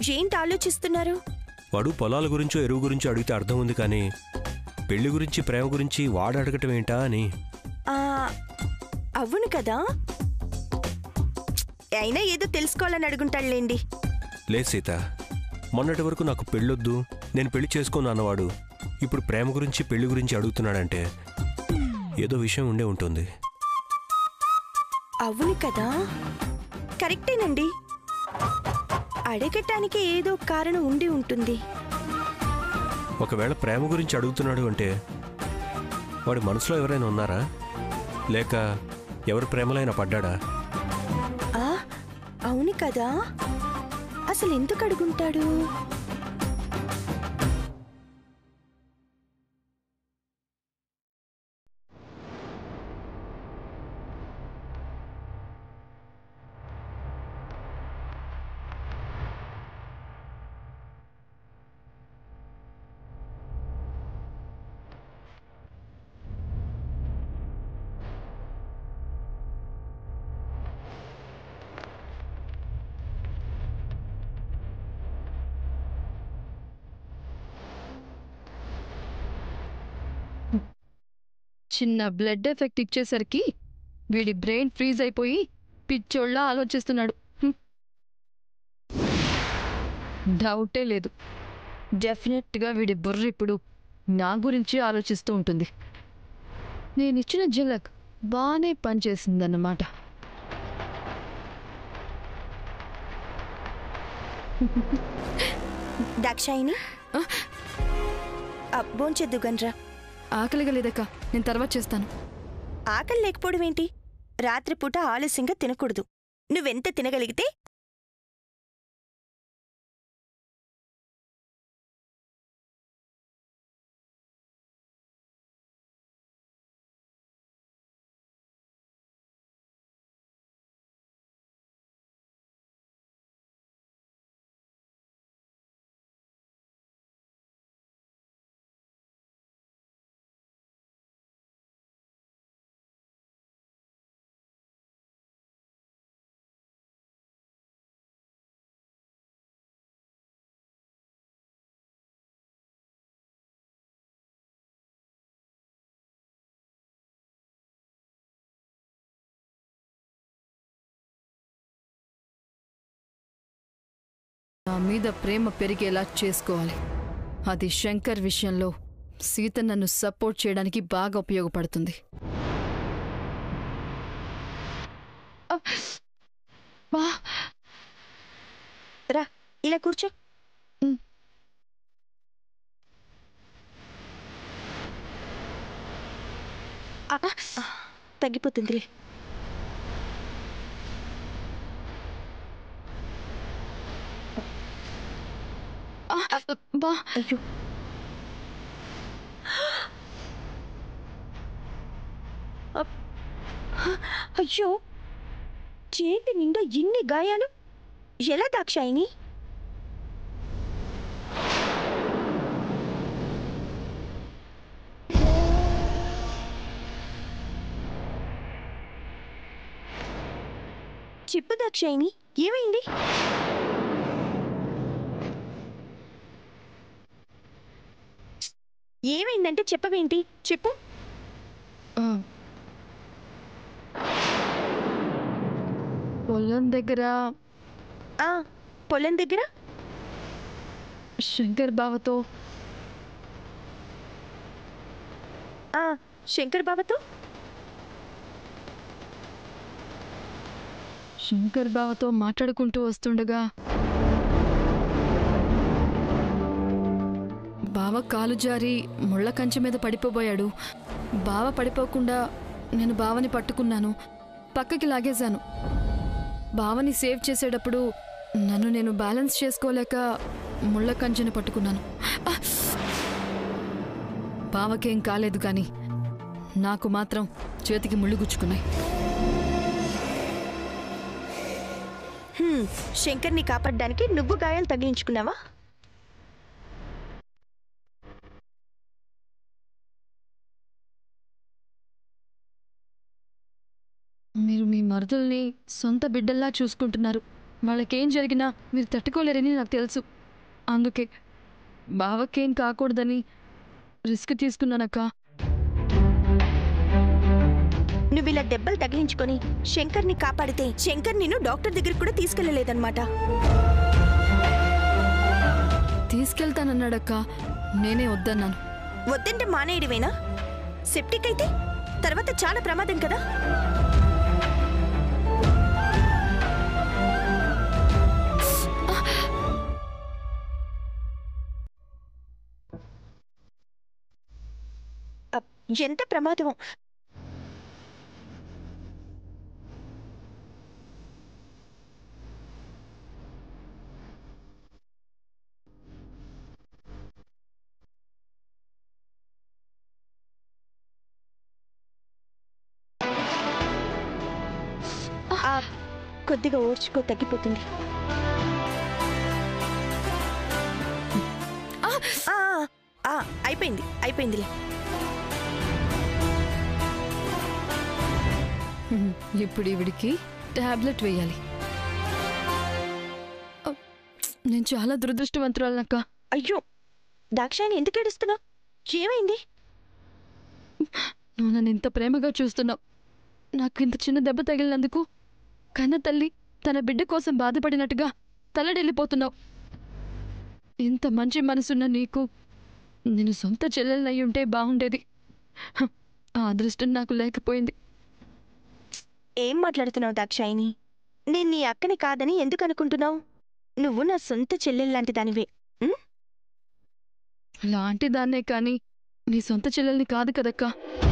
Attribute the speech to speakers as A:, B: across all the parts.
A: ఏంటి ఆలోచిస్తున్నారు
B: వాడు పొలాల గురించో ఎరువు గురించో అడిగితే అర్థం ఉంది కానీ పెళ్లి గురించి ప్రేమ గురించి వాడు అడగటం ఏంటా అని
A: ఆ, అవును కదా అయినా ఏదో తెలుసుకోవాలని అడుగుంటాడులేండి
B: లేదు సీత మొన్నటి వరకు నాకు పెళ్ళొద్దు నేను పెళ్లి చేసుకోను అన్నవాడు ఇప్పుడు ప్రేమ గురించి పెళ్లి గురించి అడుగుతున్నాడంటే ఏదో విషయం ఉండే ఉంటుంది
A: అవును కదా కరెక్టేనండి అడగటానికి ఏదో కారణం ఉండి ఉంటుంది
B: ఒకవేళ ప్రేమ గురించి అడుగుతున్నాడు అంటే వాడి మనసులో ఎవరైనా ఉన్నారా లేక ఎవరి ప్రేమలో అయినా పడ్డాడా
A: ఆ అవును కదా అసలు ఎందుకు అడుగుంటాడు
C: చిన్న బ్లడ్ ఎఫెక్ట్ ఇచ్చేసరికి వీడి బ్రెయిన్ ఫ్రీజ్ అయిపోయి పిచ్చోళ్ళ ఆలోచిస్తున్నాడు హ్మ్. డౌటే లేదు డెఫినెట్గా వీడి బుర్ర ఇప్పుడు నా గురించి ఆలోచిస్తూ ఉంటుంది నేను ఇచ్చిన జిలక్ బాగానే పనిచేసిందన్నమాట
A: దాక్షాయిని భోంచెద్దు గన్రా
C: ఆకలిగా లేదక్క నేను తర్వాత చేస్తాను
A: ఆకలి లేకపోవడం ఏంటి రాత్రిపూట ఆలస్యంగా తినకూడదు నువ్వెంత తినగలిగితే
C: నా మీద ప్రేమ పెరిగేలా చేసుకోవాలి అది శంకర్ విషయంలో సీత నన్ను సపోర్ట్ చేయడానికి బాగా ఉపయోగపడుతుంది బా
A: రా ఇలా కూర్చో
C: ఉమ్.
A: ఆ, ఆ, తగ్గిపోతుందిలే
C: ఆ, బా
A: అయ్యో అప్. అయ్యో చేతి నిండా ఇన్ని గాయాలు ఎలా దాక్షాయిని చెప్పు దాక్షాయిని ఏమైంది ఏమైందంటే చెప్పవేంటి చెప్పు
C: ఆ. పొలం దగ్గర
A: ఆ పొలం దగ్గర
C: శంకర్ బావతో
A: ఆ శంకర్ బాబాతో
C: శంకర్ బావతో మాట్లాడుకుంటూ వస్తుండగా బావ కాలు జారి ముళ్ళ కంచె మీద పడిపోబోయాడు బావ పడిపోకుండా నేను బావని పట్టుకున్నాను పక్కకి లాగేశాను బావని సేవ్ చేసేటప్పుడు నన్ను నేను బ్యాలెన్స్ చేసుకోలేక ముళ్ళ కంచెని పట్టుకున్నాను ఆ! బావకేం కాలేదు కానీ నాకు మాత్రం చేతికి ముళ్ళు గుచ్చుకున్నాయి
A: హ్మ్, శంకర్ని కాపాడడానికి నువ్వు గాయాలు తగిలించుకున్నావా
C: మీరు మీ మరుదుల్ని సొంత బిడ్డల్లా చూసుకుంటున్నారు వాళ్ళకేం జరిగినా మీరు తట్టుకోలేరని నాకు తెలుసు అందుకే బావకేం కాకూడదని రిస్క్ తీసుకున్నానక్క
A: నువ్వు ఇలా దెబ్బలు తగిలించుకొని శంకర్ని కాపాడితే శంకర్ నిన్ను డాక్టర్ దగ్గరికి కూడా తీసుకెళ్లలేదన్నమాట
C: తీసుకెళ్తానన్నాడక్క నేనే వద్దన్నాను
A: వద్దంటే మానేయడమేనా సెప్టిక్ అయితే తర్వాత చాలా ప్రమాదం కదా అప్, ఎంత ప్రమాదం ఆ, కొద్దిగా ఓర్చుకో తగ్గిపోతుంది ఆ, ఆ, ఆ, అయిపోయింది అయిపోయిందిలే
C: హ్మ్, ఇప్పుడు ఈవిడికి టాబ్లెట్ వేయాలి అ, నేను చాలా దురదృష్టవంతురాలనక్క
A: అయ్యో దాక్షాయని ఎందుకు ఏడుస్తున్నావు ఏమైంది
C: నువ్వు నన్ను ఇంత ప్రేమగా చూస్తున్నావు నాకు ఇంత చిన్న దెబ్బ తగిలినందుకు కన్న తల్లి తన బిడ్డ కోసం బాధపడినట్టుగా తల్లడెళ్ళిపోతున్నావు ఇంత మంచి మనసున్న నీకు నేను సొంత చెల్లెలై ఉంటే బాగుండేది హ, ఆ అదృష్టం నాకు లేకపోయింది
A: ఏం మాట్లాడుతున్నావు దాక్షాయిని నేను నీ అక్కని కాదని ఎందుకు అనుకుంటున్నావు నువ్వు నా సొంత చెల్లెల్లాంటి దానివే ఉం?
C: లాంటి దాన్నే కానీ నీ సొంత చెల్లెల్ని కాదు కదక్కా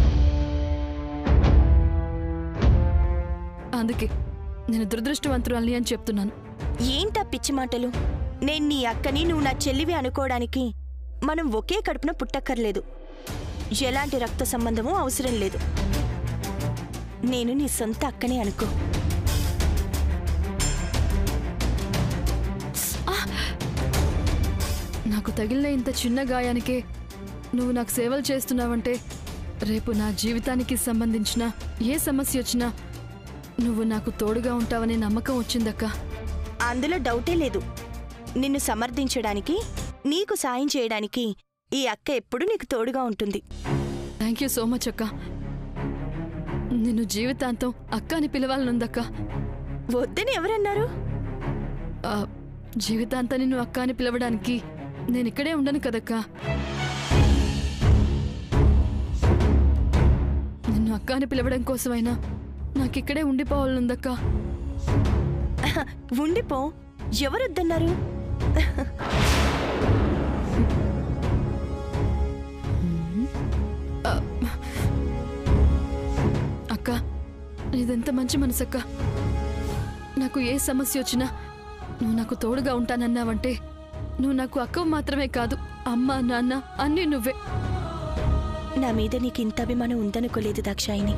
C: అందుకే నేను దురదృష్టవంతురాలి అని చెప్తున్నాను
A: ఏంటా పిచ్చి మాటలు నేను నీ అక్కని నువ్వు నా చెల్లివి అనుకోవడానికి మనం ఒకే కడుపున పుట్టక్కర్లేదు ఎలాంటి రక్త సంబంధమూ అవసరం లేదు నేను నీ సొంత అక్కనే అనుకో
C: నాకు తగిలిన ఇంత చిన్న గాయానికే నువ్వు నాకు సేవలు చేస్తున్నావంటే రేపు నా జీవితానికి సంబంధించిన ఏ సమస్య వచ్చినా నువ్వు నాకు తోడుగా ఉంటావనే నమ్మకం వచ్చిందక్క
A: అందులో డౌటే లేదు నిన్ను సమర్థించడానికి నీకు సాయం చేయడానికి ఈ అక్క ఎప్పుడూ నీకు తోడుగా ఉంటుంది
C: థ్యాంక్ యూ సో మచ్ అక్క నిన్ను జీవితాంతం అక్క అని పిలవాలనుందక్క
A: వద్దని ఎవరన్నారు
C: ఆ, జీవితాంతం నిన్ను అక్క అని పిలవడానికి నేను ఇక్కడే ఉండను కదక్క నిన్ను అక్క అని పిలవడం కోసమైనా నాకు ఇక్కడే ఉండిపోవాలనుందక్క
A: ఉండిపో ఎవరొద్దన్నారు
C: అక్క ఇదెంత మంచి మనసక్క నాకు ఏ సమస్య వచ్చినా నువ్వు నాకు తోడుగా ఉంటానన్నావంటే నువ్వు నాకు అక్కవు మాత్రమే కాదు అమ్మ నాన్న అన్నీ నువ్వే
A: నా మీద నీకు ఇంత అభిమానం ఉందనుకోలేదు దాక్షాయిని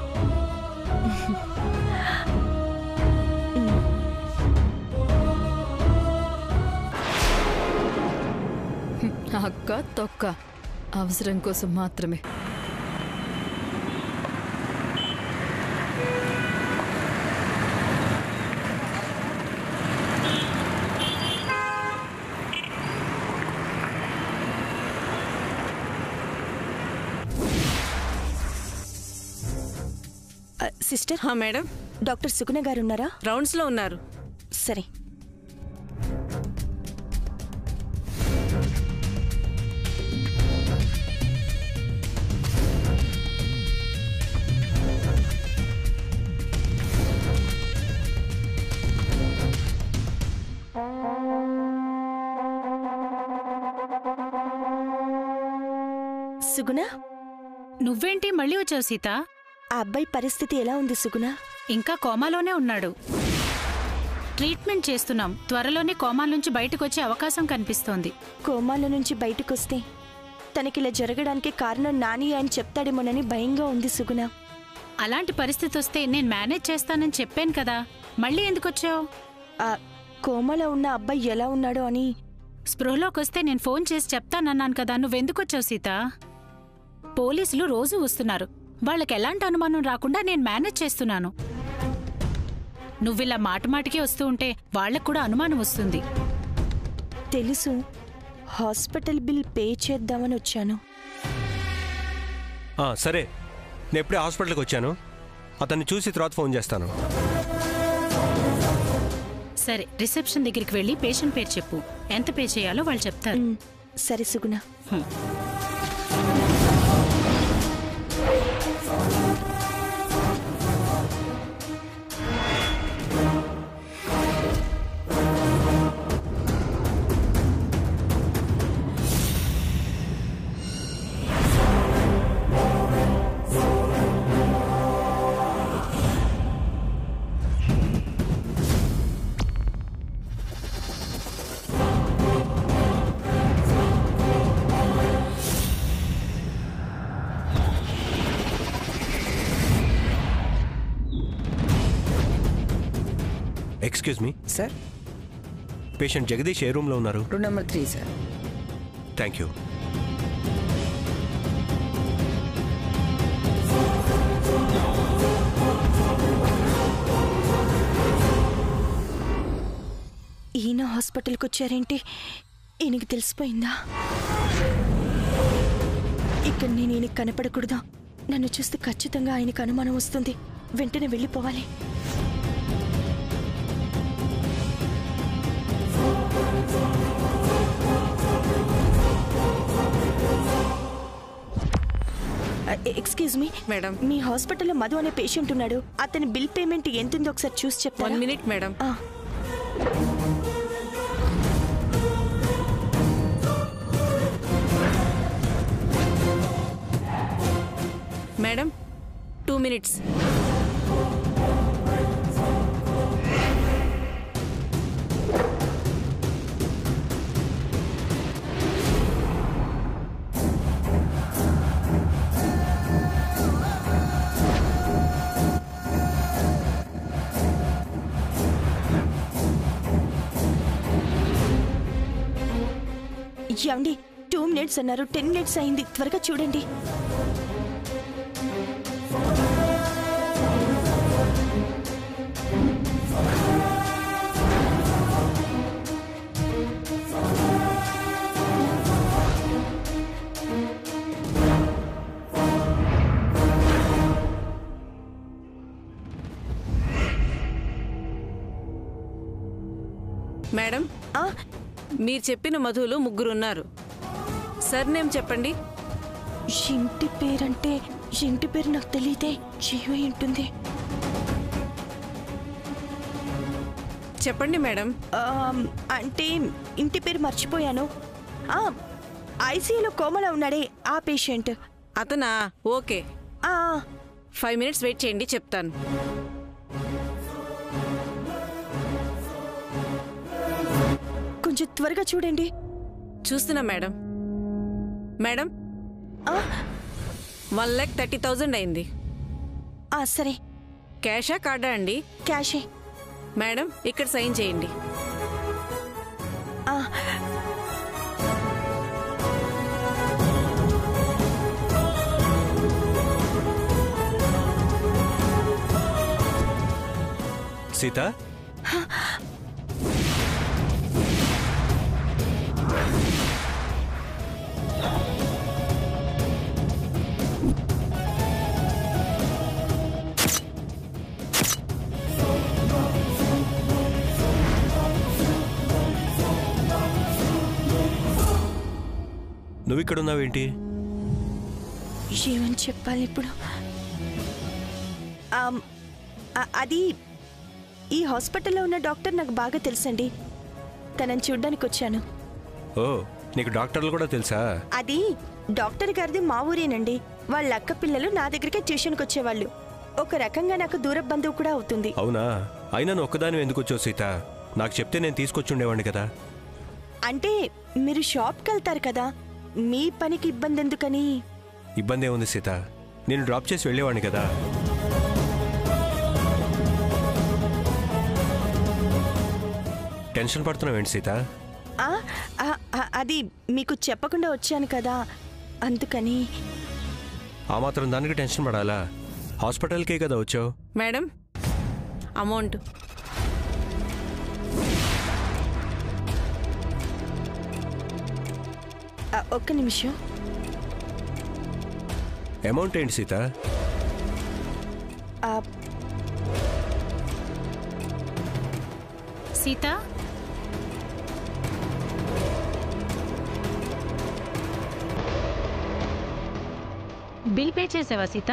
C: అక్క తొక్క అవసరం కోసం మాత్రమే
A: ఆ, సిస్టర్
D: హా మేడం
A: డాక్టర్ సుగుణ గారు ఉన్నారా
D: రౌండ్స్లో ఉన్నారు
A: సరే సుగుణ
E: నువ్వేంటి మళ్ళీ వచ్చావు సీత
A: ఆ అబ్బాయి పరిస్థితి ఎలా ఉంది సుగుణ
E: ఇంకా కోమాలోనే ఉన్నాడు ట్రీట్మెంట్ చేస్తున్నాం త్వరలోనే కోమా నుంచి బయటకు వచ్చే అవకాశం కనిపిస్తోంది
A: కోమాల నుంచి బయటకొస్తే తనకిలా జరగడానికి కారణం నాని అని చెప్తాడేమోనని భయంగా ఉంది సుగుణ
E: అలాంటి పరిస్థితి వస్తే నేను మేనేజ్ చేస్తానని చెప్పాను కదా మళ్ళీ ఎందుకు వచ్చావు
A: ఆ కోమలో ఉన్న అబ్బాయి ఎలా ఉన్నాడో అని
E: స్పృహలోకి వస్తే నేను ఫోన్ చేసి చెప్తానన్నాను కదా నువ్వెందుకు వచ్చావు సీత పోలీసులు రోజూ వస్తున్నారు వాళ్ళకి ఎలాంటి అనుమానం రాకుండా నేను మేనేజ్ చేస్తున్నాను నువ్విలా మాట మాటికే వస్తూ ఉంటే వాళ్ళకు కూడా అనుమానం వస్తుంది
A: తెలుసు హాస్పిటల్ బిల్ పే చేద్దామని వచ్చాను
B: ఆ, సరే నేను ఎప్పుడే హాస్పిటల్కి వచ్చాను అతన్ని చూసి తర్వాత ఫోన్ చేస్తాను
E: సరే రిసెప్షన్ దగ్గరికి వెళ్ళి పేషెంట్ పేరు చెప్పు ఎంత పే చేయాలో వాళ్ళు చెప్తారు
A: మ్, సరే సుగుణ
E: హ్మ్.
B: Excuse me
D: sir
B: patient Jagadish ఏ రూమ్లో ఉన్నారు
D: room number three sir
B: thank you
A: ఈయన హాస్పిటల్కి వచ్చారేంటి ఈయనకి తెలిసిపోయిందా ఇక్కడ నేను ఈయనకి కనపడకూడదా నన్ను చూస్తే ఖచ్చితంగా ఆయనకు అనుమానం వస్తుంది వెంటనే వెళ్ళిపోవాలి ఎక్స్క్యూజ్ మీ
D: మేడం
A: మీ హాస్పిటల్లో మధు అనే పేషెంట్ ఉన్నాడు అతని బిల్ పేమెంట్ ఎంతుందో ఒకసారి చూసి
D: వన్
A: చెప్తారా
D: మినిట్ మేడం
A: ఆ,
D: మేడం టూ మినిట్స్
A: ఏమండి టూ మినిట్స్ అన్నారు టెన్ మినిట్స్ అయింది త్వరగా చూడండి
D: మేడం
A: ఆ,
D: మీరు చెప్పిన మధువులు ముగ్గురు ఉన్నారు సర్ నేమ్ చెప్పండి
A: ఇంటి పేరంటే ఇంటి పేరు నాకు తెలియదే జీవ ఉంటుంది
D: చెప్పండి మేడం
A: ఆమ్, అంటే ఇంటి పేరు మర్చిపోయాను ఆ, ఐసీయూలో కోమల ఉన్నాడే ఆ పేషెంట్
D: అతనా ఓకే
A: ఆ,
D: ఫైవ్ మినిట్స్ వెయిట్ చేయండి చెప్తాను
A: కొంచెం త్వరగా చూడండి
D: చూస్తున్నా మేడం మేడం
A: ఆ,
D: వన్ ల్యాక్ థర్టీ థౌజండ్ అయింది
A: ఆ, సరే
D: క్యాషా కార్డా అండి
A: క్యాషే
D: మేడం ఇక్కడ సైన్ చేయండి
A: ఆ,
B: సీత నువ్వు ఇక్కడ ఉన్నావేంటి
A: ఏమని చెప్పాలి ఇప్పుడు ఆమ్, ఆ- అది ఈ హాస్పిటల్లో ఉన్న డాక్టర్ నాకు బాగా తెలుసండి తనని చూడ్డానికి వచ్చాను
B: ఓ నీకు డాక్టర్లు కూడా తెలుసా
A: అది డాక్టర్ గారిది మా ఊరేనండి వాళ్ళ అక్క పిల్లలు నా దగ్గరికి ట్యూషన్కి వచ్చేవాళ్ళు ఒక రకంగా నాకు దూర బంధువు కూడా అవుతుంది
B: అవునా అయినా నువ్వు ఒక్కదాని ఎందుకు వచ్చావు సీత నాకు చెప్తే నేను తీసుకొచ్చి ఉండేవాడిని కదా
A: అంటే మీరు షాప్కి వెళ్తారు కదా మీ పనికి ఇబ్బంది ఎందుకని
B: ఇబ్బంది ఏముంది సీత నేను డ్రాప్ చేసి వెళ్ళేవాడిని కదా టెన్షన్ పడుతున్నావేంటి సీత
A: ఆ, ఆ, ఆ, అది మీకు చెప్పకుండా వచ్చాను కదా అందుకని
B: ఆ మాత్రం దానికి టెన్షన్ పడాలా హాస్పిటల్కే కదా వచ్చావు
D: మేడం అమౌంట్
A: ఆ, ఒక్క నిమిషం
B: అమౌంట్ ఏంటి సీత
A: ఆ,
E: సీత బిల్ పే చేసావా సీత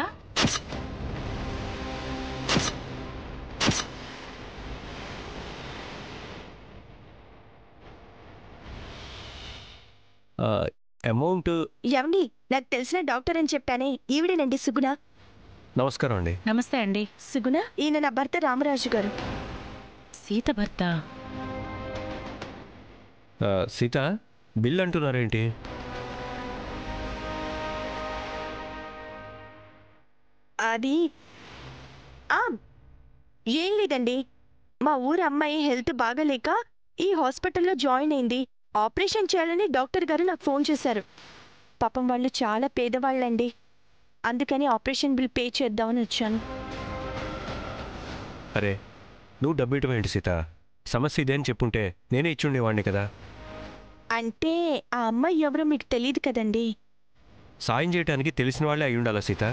B: అమౌంట్
A: ఏమండి నాకు తెలిసిన డాక్టర్ అని చెప్పానే ఈవిడేనండి సుగుణ
B: నమస్కారం అండి
E: నమస్తే అండి
A: సుగుణ ఈయన నా భర్త రామరాజు గారు
E: సీత భర్త
B: ఆ, సీత బిల్ అంటున్నారేంటి
A: అది ఆ, ఏం లేదండి మా ఊరు అమ్మాయి హెల్త్ బాగాలేక ఈ హాస్పిటల్లో జాయిన్ అయింది ఆపరేషన్ చేయాలని డాక్టర్ గారు నాకు ఫోన్ చేశారు పాపం వాళ్ళు చాలా పేదవాళ్ళండి అందుకని ఆపరేషన్ బిల్ పే చేద్దామని వచ్చాను
B: అరే నువ్వు డబ్బు ఇవ్వడం ఏంటి సీత సమస్య ఇదే అని చెప్పుంటే నేనే ఇచ్చుండేవాడిని కదా
A: అంటే ఆ అమ్మాయి ఎవరో మీకు తెలియదు కదండి
B: సాయం చేయడానికి తెలిసిన వాళ్ళే అయి ఉండాలా సీత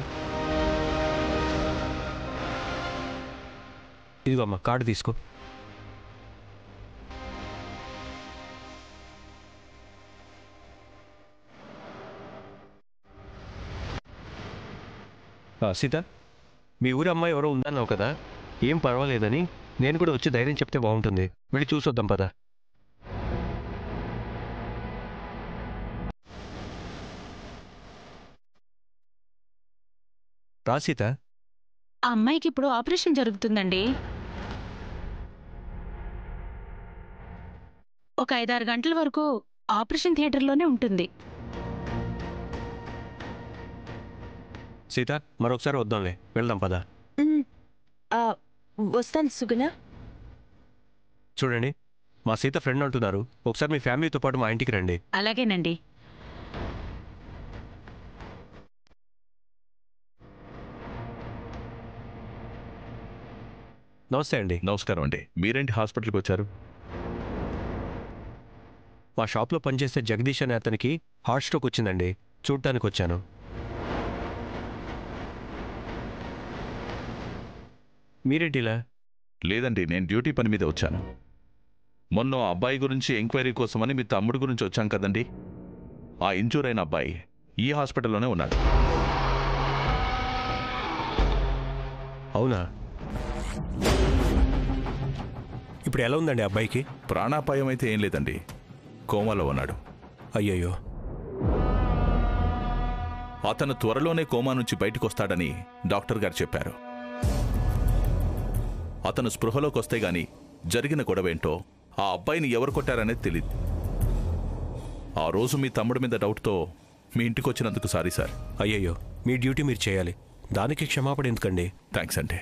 B: ఇదిగో అమ్మా కార్డు తీసుకో ఆ, సీత మీ ఊరి అమ్మాయి ఎవరో ఉందన్నావు కదా ఏం పర్వాలేదని నేను కూడా వచ్చి ధైర్యం చెప్తే బాగుంటుంది వెళ్ళి చూసొద్దాం పదా రా సీత
E: ఆ అమ్మాయికి ఇప్పుడు ఆపరేషన్ జరుగుతుందండి ఒక ఐదారు గంటల వరకు ఆపరేషన్ థియేటర్లోనే ఉంటుంది
B: సీత మరొకసారి వద్దాంలే వెళ్దాం పదా
A: ఉమ్, ఆ, వస్తాను సుగుణ
B: చూడండి మా సీత ఫ్రెండ్ అంటున్నారు ఒకసారి మీ ఫ్యామిలీతో పాటు మా ఇంటికి రండి
E: అలాగేనండి
B: నమస్తే అండి
F: నమస్కారం అండి మీరేంటి హాస్పిటల్కి వచ్చారు
B: మా షాప్లో పనిచేసే జగదీష్ అనే అతనికి హార్ట్ స్ట్రోక్ వచ్చిందండి చూడటానికి వచ్చాను మీరేంటి ఇలా
F: లేదండి నేను డ్యూటీ పని మీద వచ్చాను మొన్న ఆ అబ్బాయి గురించి ఎంక్వైరీ కోసమని మీ తమ్ముడు గురించి వచ్చాం కదండి ఆ ఇంజూర్ అయిన అబ్బాయి ఈ హాస్పిటల్లోనే ఉన్నాడు
B: అవునా ఇప్పుడు ఎలా ఉందండి అబ్బాయికి
F: ప్రాణాపాయం అయితే ఏం లేదండి కోమాలో ఉన్నాడు
B: అయ్యయ్యో
F: అతను త్వరలోనే కోమా నుంచి బయటకు వస్తాడని డాక్టర్ గారు చెప్పారు అతను స్పృహలోకి వస్తే గాని జరిగిన గొడవేంటో ఆ అబ్బాయిని ఎవరు కొట్టారనేది తెలియదు ఆ రోజు మీ తమ్ముడి మీద డౌట్తో మీ ఇంటికి వచ్చినందుకు సారీ సార్
B: అయ్యయ్యో మీ డ్యూటీ మీరు చేయాలి దానికి క్షమాపణ ఎందుకండి
F: థ్యాంక్స్ అండి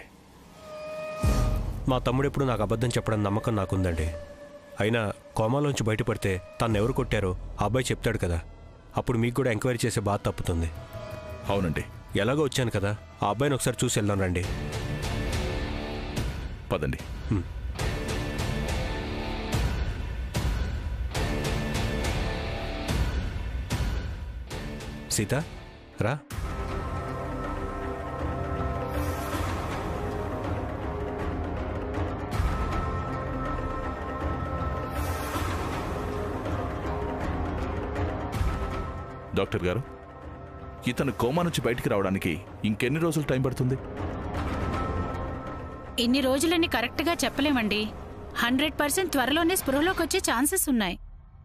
B: మా తమ్ముడు ఎప్పుడు నాకు అబద్ధం చెప్పడం నమ్మకం నాకుందండి అయినా కోమాలోంచి బయటపడితే తను ఎవరు కొట్టారో ఆ అబ్బాయి చెప్తాడు కదా అప్పుడు మీకు కూడా ఎంక్వైరీ చేసే బాధ తప్పుతుంది
F: అవునండి
B: ఎలాగో వచ్చాను కదా ఆ అబ్బాయిని ఒకసారి చూసి వెళ్దాం రండి
F: పదండి
B: సీత రా
F: డాక్టర్ గారు ఇతను కోమా నుంచి బయటికి రావడానికి ఇంకెన్ని రోజులు టైం పడుతుంది
E: ఇన్ని రోజులని కరెక్ట్గా చెప్పలేమండి హండ్రెడ్ పర్సెంట్ త్వరలోనే స్పృహలోకి వచ్చే ఛాన్సెస్ ఉన్నాయి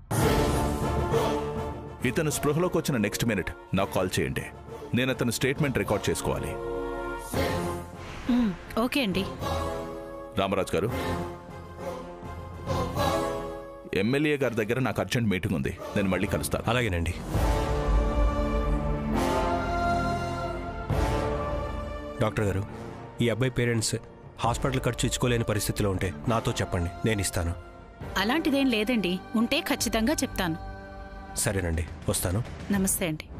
F: ఇతను స్పృహలోకి వచ్చిన నెక్స్ట్ మినిట్ నాకు కాల్ చేయండి నేను అతని స్టేట్మెంట్ రికార్డ్ చేసుకోవాలి
E: మ్మ్, ఓకే అండి
F: రామరాజు గారు ఎమ్మెల్యే గారి దగ్గర నాకు అర్జెంట్ మీటింగ్ ఉంది నేను మళ్ళీ కలుస్తాను
B: అలాగేనండి డాక్టర్ గారు ఈ అబ్బాయి పేరెంట్స్ హాస్పిటల్ ఖర్చు ఇచ్చుకోలేని పరిస్థితిలో ఉంటే నాతో చెప్పండి నేను ఇస్తాను
E: అలాంటిదేం లేదండి ఉంటే ఖచ్చితంగా చెప్తాను
B: సరేనండి వస్తాను
E: నమస్తే అండి